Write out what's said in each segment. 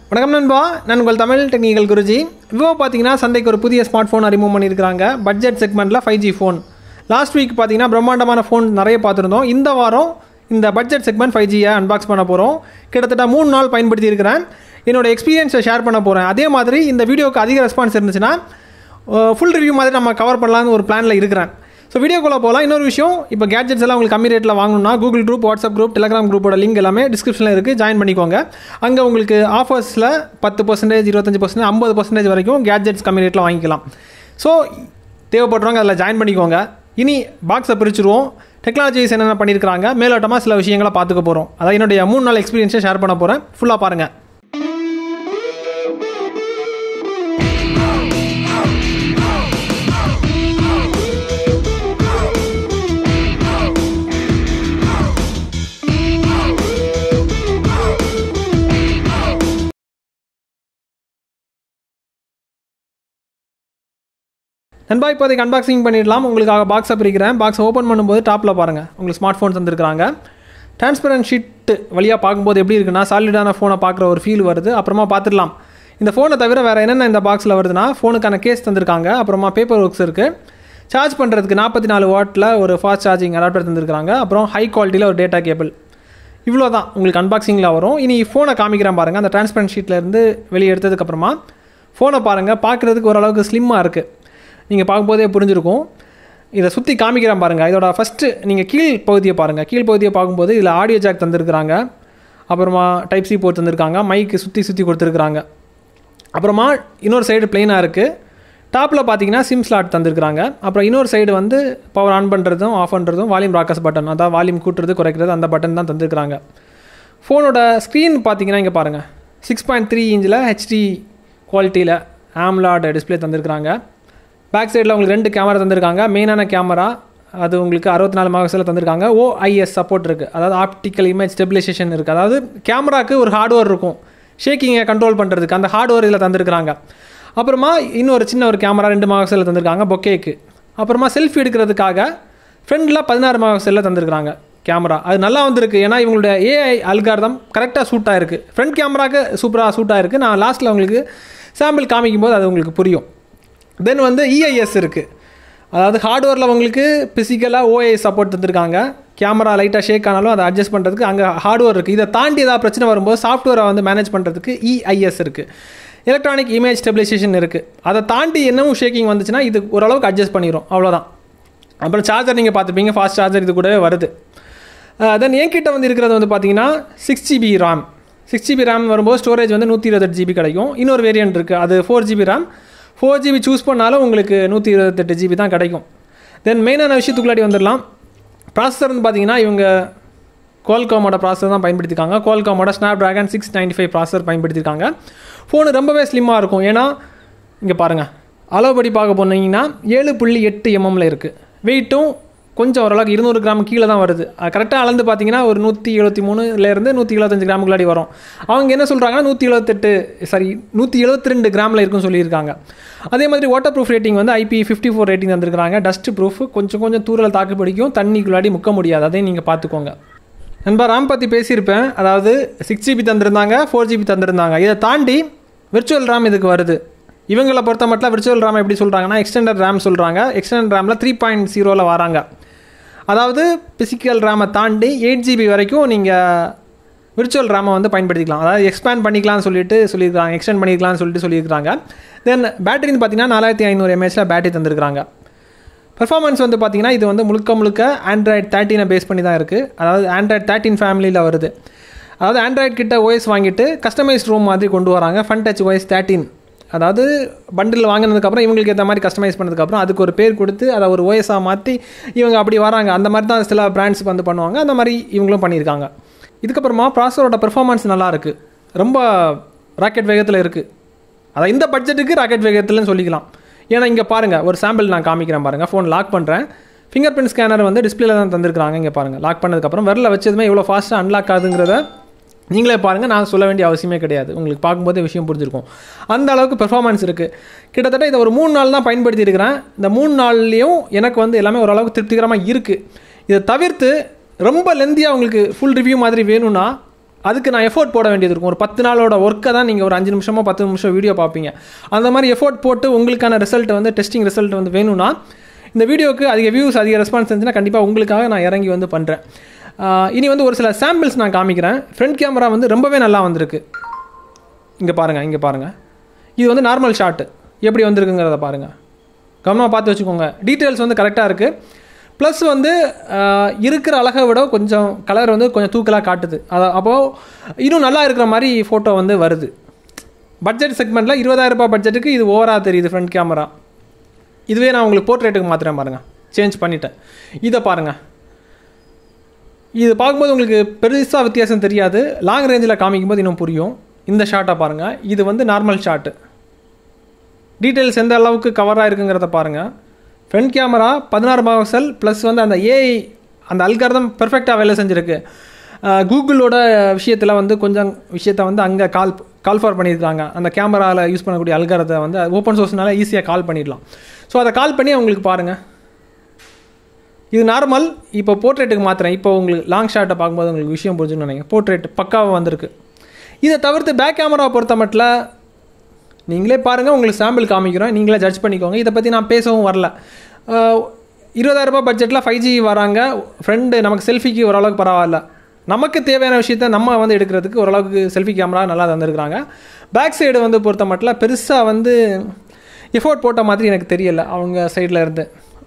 வணக்கம் நண்பா நான் உங்கள் தமிழ் டெக்னிக்கல் குருஜி விவோ பார்த்தீங்கன்னா சந்தைக்கு ஒரு புதிய ஸ்மார்ட் ஃபோன் அறிமுகம் பண்ணியிருக்காங்க பட்ஜெட் செக்மெண்ட்டில் five G phone last week பார்த்தீங்கன்னா பிரம்மாண்டமான ஃபோன் நிறைய பார்த்துருந்தோம் இந்த வாரம் இந்த பட்ஜெட் செக்மெண்ட் ஃபைவ் ஜியை அன்பாக்ஸ் பண்ண போகிறோம் கிட்டத்தட்ட மூணு நாள் பயன்படுத்தி இருக்கிறேன் என்னோட எக்ஸ்பீரியன்ஸை ஷேர் பண்ண போகிறேன் அதே மாதிரி இந்த வீடியோக்கு அதிக ரெஸ்பான்ஸ் இருந்துச்சுன்னா ஃபுல் ரிவ்யூ மாதிரி நம்ம கவர் பண்ணலான்னு ஒரு பிளானில் இருக்கிறேன் ஸோ வீடியோக்குள்ளே போகலாம் இன்னொரு விஷயம் இப்போ கேட்ஜெட்ஸ் எல்லாம் உங்களுக்கு கம்மி ரேட்டில் வாங்கணும்னா Google group WhatsApp group Telegram குரூப்போட லிங்க் எல்லாமே டிஸ்கிரிப்ஷனில் இருக்குது ஜாயின் பண்ணிக்கோங்க அங்கே உங்களுக்கு ஆஃபர்ஸில் பத்து பர்சன்டேஜ் இருபத்தஞ்சி பர்சன்டேஜ் ஐம்பது பர்சன்டேஜ் வரைக்கும் கேட்ஜெட்ஸ் கம்மி ரேட்டில் வாங்கிக்கலாம் ஸோ தேவைப்படுறவங்க அதில் ஜாயின் பண்ணிக்கோங்க இனி பாக்ஸை பிரிச்சுருவோம் டெக்னாலஜிஸ் என்னென்ன பண்ணியிருக்காங்க மேலோட்டமாக சில விஷயங்களை பார்த்துக்க போகிறோம் அதான் என்னுடைய மூணு நாள் எக்ஸ்பீரியன்ஸை ஷேர் பண்ண போகிறேன் ஃபுல்லாக பாருங்கள் நண்பா இப்போதைக்கு அன்பாக்சிங் பண்ணிடலாம் உங்களுக்காக பாக்ஸை பிரிக்கிறேன் பாக்ஸ் ஓப்பன் பண்ணும்போது டாப்பில் பாருங்கள் உங்களுக்கு ஸ்மார்ட் ஃபோன்ஸ் வந்துருக்காங்க டிரான்ஸ்பரண்ட் ஷீட்டு வழியாக பார்க்கும்போது எப்படி இருக்குன்னா சாலிடான ஃபோனை பார்க்குற ஒரு ஃபீல் வருது அப்புறமா பார்த்துடலாம் இந்த ஃபோனை தவிர வேறு என்னென்ன இந்த பாக்ஸில் வருதுன்னா ஃபோனுக்கான கேஸ் தந்திருக்காங்க அப்புறமா பேப்பர் ஒர்க்ஸ் இருக்குது சார்ஜ் பண்ணுறதுக்கு நாற்பத்தி நாலு வாட்டில் ஒரு ஃபாஸ்ட் சார்ஜிங் அடாப்டர் தந்திருக்காங்க அப்புறம் ஹை குவாலிட்டியில் ஒரு டேட்டா கேபிள் இவ்வளோ தான் உங்களுக்கு அன்பாக்சிங்கில் வரும் இனி ஃபோனை காமிக்கிறேன் பாருங்கள் அந்த டிரான்ஸ்பரண்ட் ஷீட்லேருந்து வெளியே எடுத்ததுக்கப்புறமா ஃபோனை பாருங்கள் பார்க்குறதுக்கு ஓரளவுக்கு ஸ்லிம்மாக இருக்குது நீங்கள் பார்க்கும்போதே புரிஞ்சிருக்கும் இதை சுற்றி காமிக்கிறேன் பாருங்கள் இதோட ஃபஸ்ட்டு நீங்கள் கீழ் பகுதியை பாருங்கள் கீழ் பகுதியை பார்க்கும்போது இதில் ஆடியோ ஜாக் தந்திருக்கிறாங்க அப்புறமா டைப் சி போர்ட் தந்திருக்காங்க மைக்கு சுற்றி சுற்றி கொடுத்துருக்குறாங்க அப்புறமா இன்னொரு சைடு பிளெயினாக இருக்குது டாப்பில் பார்த்தீங்கன்னா சிம் ஸ்லாட் தந்திருக்கிறாங்க அப்புறம் இன்னொரு சைடு வந்து பவர் ஆன் பண்ணுறதும் ஆஃப் பண்ணுறதும் வால்யூம் ராக்கஸ் பட்டன் அதான் வால்யூம் கூட்டுறது குறைக்கிறது அந்த பட்டன் தான் தந்திருக்கிறாங்க ஃபோனோட ஸ்க்ரீன் பார்த்தீங்கன்னா இங்கே பாருங்கள் சிக்ஸ் பாயிண்ட் த்ரீ இன்ச்சில் ஹெச்டி குவாலிட்டியில் ஆம்லாட் டிஸ்பிளே தந்திருக்கிறாங்க பேக் சைடில் உங்களுக்கு ரெண்டு கேமரா தந்திருக்காங்க மெயினான கேமரா அது உங்களுக்கு அறுபத்தி நாலு மெகாபிக்சலில் தந்திருக்காங்க ஓஐஎஸ் சப்போர்ட் இருக்குது அதாவது ஆப்டிக்கல் இமேஜ் ஸ்டெபிலைசேஷன் இருக்குது அதாவது கேமராக்கு ஒரு ஹார்ட்வேர் இருக்கும் ஷேக்கிங்கை கண்ட்ரோல் பண்ணுறதுக்கு அந்த ஹார்ட்வேர் இதில் தந்திருக்கிறாங்க அப்புறமா இன்னொரு சின்ன ஒரு கேமரா ரெண்டு மெகாபிக்சலில் தந்திருக்காங்க பொக்கேக்கு அப்புறமா செல்ஃபி எடுக்கிறதுக்காக ஃப்ரண்டில் பதினாறு மெகாபிக்சலில் தந்திருக்கிறாங்க கேமரா அது நல்லா வந்திருக்கு ஏன்னா இவங்களுடைய ஏஐ அல்காரதம் கரெக்டாக சூட் ஆயிருக்கு ஃப்ரண்ட் கேமராக்கு சூப்பராக சூட் ஆயிருக்கு நான் லாஸ்ட்டில் உங்களுக்கு சாம்பிள் காமிக்கும் போது அது உங்களுக்கு புரியும் தென் வந்து இஐஎஸ் இருக்குது அதாவது ஹார்ட்வேரில் உங்களுக்கு ஃபிசிக்கலாக ஓஐ சப்போர்ட் தந்திருக்காங்க கேமரா லைட்டாக ஷேக் ஆனாலும் அதை அட்ஜஸ்ட் பண்ணுறதுக்கு அங்கே ஹார்ட்வேர் இருக்குது இதை தாண்டி ஏதாவது பிரச்சனை வரும்போது சாஃப்ட்வேரை வந்து மேனேஜ் பண்ணுறதுக்கு இஐஎஸ் இருக்குது எலக்ட்ரானிக் இமேஜ் ஸ்டெபிலைசேஷன் இருக்குது அதை தாண்டி என்னவும் ஷேக்கிங் வந்துச்சுன்னா இது ஓரளவுக்கு அட்ஜஸ்ட் பண்ணிடும் அவ்வளோதான் அப்புறம் சார்ஜர் நீங்கள் பார்த்துப்பீங்க ஃபாஸ்ட் சார்ஜர் இது கூடவே வருது தென் என்கிட்ட வந்து இருக்கிறது வந்து பார்த்தீங்கன்னா six GB RAM six GB RAM வரும்போது ஸ்டோரேஜ் வந்து நூற்றி இருபத்தெட்டு ஜிபி கிடைக்கும் இன்னொரு வேரியன்ட் இருக்குது அது four GB RAM four GB choose பண்ணாலும் உங்களுக்கு நூற்றி இருபத்தெட்டு ஜிபி தான் கிடைக்கும் தென் மெயினான விஷயத்துக்குள்ளாடி வந்துடலாம் ப்ராசஸர் வந்து பார்த்தீங்கன்னா இவங்க கோல்காமோட ப்ராசஸர் தான் பயன்படுத்திருக்காங்க கோல்காமோட Snapdragon six ninety five processor பயன்படுத்தியிருக்காங்க ஃபோனு ரொம்பவே ஸ்லிம்மாக இருக்கும் ஏன்னா இங்கே பாருங்கள் அளவுபடி பார்க்க போனீங்கன்னா ஏழு புள்ளி எட்டு எம்எம்ல இருக்குது வெயிட்டும் கொஞ்சம் ஓரளவுக்கு இருநூறு கிராம் கீழே தான் வருது கரெக்டாக அளந்து பார்த்தீங்கன்னா ஒரு நூற்றி எழுபத்தி மூணுலேருந்து நூற்றி எழுபத்தஞ்சு கிராமுக்குள்ளாடி வரும் அவங்க என்ன சொல்கிறாங்கன்னா நூற்றி எழுபத்தெட்டு சாரி நூற்றி எழுபத்தி ரெண்டு கிராமில் இருக்குன்னு சொல்லியிருக்காங்க அதே மாதிரி வாட்டர் ப்ரூஃப் ரேட்டிங் வந்து ஐபி ஃபிஃப்டி ஃபோர் ரேட்டிங் தந்திருக்காங்க டஸ்ட் ப்ரூஃப் கொஞ்சம் கொஞ்சம் தூரில் தாக்கு பிடிக்கும் தண்ணிக்குள்ளாடி முக்க முடியாது அதையும் நீங்கள் பார்த்துக்கோங்க நண்பா ரேம் பற்றி பேசியிருப்பேன் அதாவது சிக்ஸ் ஜிபி தந்திருந்தாங்க ஃபோர் ஜிபி தந்திருந்தாங்க இதை தாண்டி விர்ச்சுவல் ரேம் இதுக்கு வருது இவங்களை பொறுத்த மட்டும் விர்ச்சுவல் ரேம் எப்படி சொல்கிறாங்கன்னா எக்ஸ்டெண்டட் ரேம் சொல்கிறாங்க எக்ஸ்டெண்டட் ரேமில் த்ரீ பாயிண்ட் ஜீரோவில் வராங்க அதாவது பிசிக்கல் ரேமை தாண்டி எயிட் ஜிபி வரைக்கும் நீங்கள் விர்ச்சுவல் ரேமை வந்து பயன்படுத்திக்கலாம் அதாவது எக்ஸ்பேண்ட் பண்ணிக்கலாம்னு சொல்லிட்டு சொல்லியிருக்காங்க எக்ஸ்டெண்ட் பண்ணிக்கலாம்னு சொல்லிட்டு சொல்லியிருக்காங்க தென் பேட்டரின்னு பார்த்தீங்கன்னா நாலாயிரத்தி ஐநூறு எம்ஏஹெச்சில் பேட்டரி தந்திருக்காங்க பர்ஃபார்மன்ஸ் வந்து பார்த்தீங்கன்னா இது வந்து முழுக்க முழுக்க ஆண்ட்ராய்ட் தேர்ட்டினை பேஸ் பண்ணி தான் இருக்குது அதாவது ஆண்ட்ராய்ட் தேர்ட்டின் ஃபேமிலியில் வருது அதாவது ஆண்ட்ராய்ட் கிட்ட ஓஎஸ் வாங்கிட்டு கஸ்டமைஸ் ரூம் மாதிரி கொண்டு வராங்க ஃபன் டச் ஓஎஸ் தேர்ட்டின் அதாவது பண்டில் வாங்கினதுக்கப்புறம் இவங்களுக்கு ஏற்ற மாதிரி கஸ்டமைஸ் பண்ணதுக்கப்புறம் அதுக்கு ஒரு பேர் கொடுத்து அதை ஒரு ஓஎஸாக மாற்றி இவங்க அப்படி வராங்க அந்த மாதிரி தான் சில பிராண்ட்ஸ் வந்து பண்ணுவாங்க அந்த மாதிரி இவங்களும் பண்ணியிருக்காங்க இதுக்கப்புறமா ப்ராசரோட பெர்ஃபார்மன்ஸ் நல்லாயிருக்கு ரொம்ப ராக்கெட் வேகத்தில் இருக்குது அதான் இந்த பட்ஜெட்டுக்கு ராக்கெட் வேகத்தில்னு சொல்லிக்கலாம் ஏன்னா இங்கே பாருங்கள் ஒரு சாம்பிள் நான் காமிக்கிறேன் பாருங்கள் ஃபோன் லாக் பண்ணுறேன் ஃபிங்கர் பிரிண்ட் ஸ்கேனர் வந்து டிஸ்பிளேல தான் தந்திருக்காங்க இங்கே பாருங்கள் லாக் பண்ணதுக்கப்புறம் வரல வச்சதுமே எவ்வளோ ஃபாஸ்ட்டாக அன்லாக் ஆகுதுங்கிறத நீங்களே பாருங்கள் நான் சொல்ல வேண்டிய அவசியமே கிடையாது உங்களுக்கு பார்க்கும்போதே விஷயம் புரிஞ்சிருக்கும் அந்த அளவுக்கு பெர்ஃபார்மன்ஸ் இருக்குது கிட்டத்தட்ட இதை ஒரு மூணு நாள் தான் பயன்படுத்தி இருக்கிறேன் இந்த மூணு நாள்லேயும் எனக்கு வந்து எல்லாமே ஓரளவுக்கு திருப்திகரமாக இருக்குது இதை தவிர்த்து ரொம்ப லெந்தியாக உங்களுக்கு ஃபுல் ரிவ்யூ மாதிரி வேணும்னா அதுக்கு நான் எஃபோர்ட் போட வேண்டியது இருக்கும் ஒரு பத்து நாளோட ஒர்க்கை தான் நீங்கள் ஒரு அஞ்சு நிமிஷமோ பத்து நிமிஷம் வீடியோ பார்ப்பீங்க அந்த மாதிரி எஃபோர்ட் போட்டு உங்களுக்கான ரிசல்ட் வந்து டெஸ்டிங் ரிசல்ட் வந்து வேணும்னா இந்த வீடியோக்கு அதிக வியூஸ் அதிக ரெஸ்பான்ஸ் இருந்துச்சுன்னா கண்டிப்பாக உங்களுக்காக நான் இறங்கி வந்து பண்ணுறேன் இனி வந்து ஒரு சில சாம்பிள்ஸ் நான் காமிக்கிறேன் ஃப்ரண்ட் கேமரா வந்து ரொம்பவே நல்லா வந்திருக்கு இங்கே பாருங்கள் இங்கே பாருங்கள் இது வந்து நார்மல் ஷாட்டு எப்படி வந்திருக்குங்கிறத பாருங்கள் கவனமாக பார்த்து வச்சுக்கோங்க டீட்டெயில்ஸ் வந்து கரெக்டாக இருக்குது ப்ளஸ் வந்து ஆஹ், இருக்கிற அழகை விட கொஞ்சம் கலர் வந்து கொஞ்சம் தூக்கலாக காட்டுது அதை அப்போது இன்னும் நல்லா இருக்கிற மாதிரி ஃபோட்டோ வந்து வருது பட்ஜெட் செக்மெண்ட்டில் இருபதாயிரம் ரூபாய் பட்ஜெட்டுக்கு இது ஓவராக தெரியுது ஃப்ரண்ட் கேமரா இதுவே நான் உங்களுக்கு போர்ட்ரேட்டுக்கு மாற்றுறேன் பாருங்கள் சேஞ்ச் பண்ணிட்டேன் இதை பாருங்கள் இது பார்க்கும்போது உங்களுக்கு பெருசாக வித்தியாசம் தெரியாது லாங் ரேஞ்சில் காமிக்கும்போது இன்னும் புரியும் இந்த ஷாட்டை பாருங்கள் இது வந்து நார்மல் ஷாட்டு டீட்டெயில்ஸ் எந்த அளவுக்கு கவராக இருக்குங்கிறத பாருங்கள் ஃப்ரண்ட் கேமரா பதினாறு மெகாபிக்சல் ப்ளஸ் வந்து அந்த ஏஐ அந்த அல்காரதம் பெர்ஃபெக்டாக வேலை செஞ்சுருக்கு அஹ் கூகுளோட விஷயத்தில் வந்து கொஞ்சம் விஷயத்தை வந்து அங்கே கால் கால் ஃபார் பண்ணியிருக்காங்க அந்த கேமராவில் யூஸ் பண்ணக்கூடிய அல்காரத்தை வந்து ஓப்பன் சோர்ஸ்னால ஈஸியாக கால் பண்ணிடலாம் ஸோ அதை கால் பண்ணி அவங்களுக்கு பாருங்கள் இது நார்மல் இப்போ போர்ட்ரேட்டுக்கு மாத்திரேன் இப்போ உங்களுக்கு லாங் ஷாட்டை பார்க்கும்போது உங்களுக்கு விஷயம் புரிஞ்சுன்னு நினைக்கிறேன் போர்ட்ரேட் பக்காவாக வந்திருக்கு இதை தவிர்த்து பேக் கேமரா பொறுத்த மட்டும் நீங்களே பாருங்கள் உங்களுக்கு சாம்பிள் காமிக்கிறோம் நீங்களே ஜட்ஜ் பண்ணிக்கோங்க இதை பற்றி நான் பேசவும் வரல அஹ், இருபதாயிரம் ரூபாய் பட்ஜெட்டில் ஃபைவ் ஜி வராங்க ஃப்ரெண்டு நமக்கு செல்ஃபிக்கு ஓரளவுக்கு பரவாயில்ல நமக்கு தேவையான விஷயத்த நம்ம வந்து எடுக்கிறதுக்கு ஓரளவுக்கு செல்ஃபி கேமரா நல்லா தந்திருக்கிறாங்க பேக் சைடு வந்து பொறுத்த மட்டும் பெருசாக வந்து எஃபோர்ட் போட்ட மாதிரி எனக்கு தெரியல அவங்க சைடில் இருந்து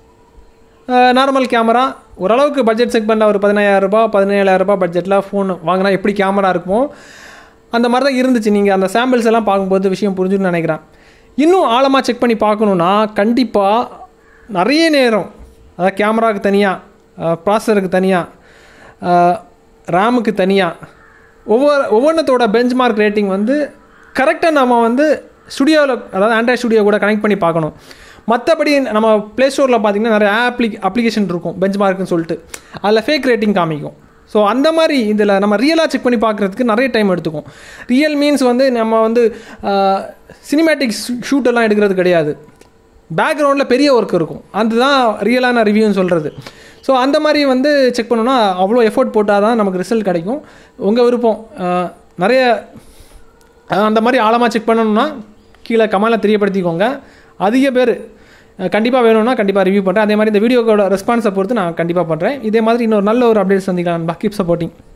நார்மல் கேமரா ஓரளவுக்கு பட்ஜெட் செக்மெண்ட்டில் ஒரு பதினாயிரம் ரூபாய் பதினேழாயிரம் ரூபாய் பட்ஜெட்டில் ஃபோன் வாங்கினா எப்படி கேமரா இருக்குமோ அந்த மாதிரி தான் இருந்துச்சு நீங்கள் அந்த சாம்பிள்ஸ் எல்லாம் பார்க்கும்போது விஷயம் புரிஞ்சுன்னு நினைக்கிறேன் இன்னும் ஆழமாக செக் பண்ணி பார்க்கணுன்னா கண்டிப்பாக நிறைய நேரம் அதாவது கேமராவுக்கு தனியாக ப்ராசஸருக்கு தனியாக ரேமுக்கு தனியாக ஒவ்வொரு ஒவ்வொன்றத்தோட பெஞ்ச் மார்க் ரேட்டிங் வந்து கரெக்டாக நம்ம வந்து ஸ்டுடியோவில் அதாவது ஆண்ட்ராய்ட் ஸ்டுடியோ கூட கனெக்ட் பண்ணி பார்க்கணும் மற்றபடி நம்ம ப்ளே ஸ்டோரில் பார்த்தீங்கன்னா நிறைய ஆப்ளி அப்ளிகேஷன் இருக்கும் பெஞ்ச் மார்க்னு சொல்லிட்டு அதில் ஃபேக் ரேட்டிங் காமிக்கும் ஸோ அந்த மாதிரி இதில் நம்ம ரியலாக செக் பண்ணி பார்க்குறதுக்கு நிறைய டைம் எடுத்துக்கும் ரியல் மீன்ஸ் வந்து நம்ம வந்து சினிமேட்டிக் ஷூட் எல்லாம் எடுக்கிறது கிடையாது பேக்ரவுண்டில் பெரிய ஒர்க் இருக்கும் அதுதான் ரியலான ரிவ்யூன்னு சொல்கிறது ஸோ அந்த மாதிரி வந்து செக் பண்ணோன்னா அவ்வளோ எஃபோர்ட் போட்டால் தான் நமக்கு ரிசல்ட் கிடைக்கும் உங்கள் விருப்பம் அஹ், நிறைய அஹ், அந்த மாதிரி ஆழமாக செக் பண்ணணும்னா கீழே கமெண்டில் தெரியப்படுத்திக்கோங்க அதிக பேர் கண்டிப்பாக வேணும்னா கண்டிப்பாக ரிவ்யூ பண்ணுறேன் அதே மாதிரி இந்த வீடியோவோட ரெஸ்பான்ஸை பொறுத்து நான் கண்டிப்பாக பண்ணுறேன் இதே மாதிரி இன்னொரு நல்ல ஒரு அப்டேட் சந்திக்கலாம் கீப் சப்போர்ட்டிங்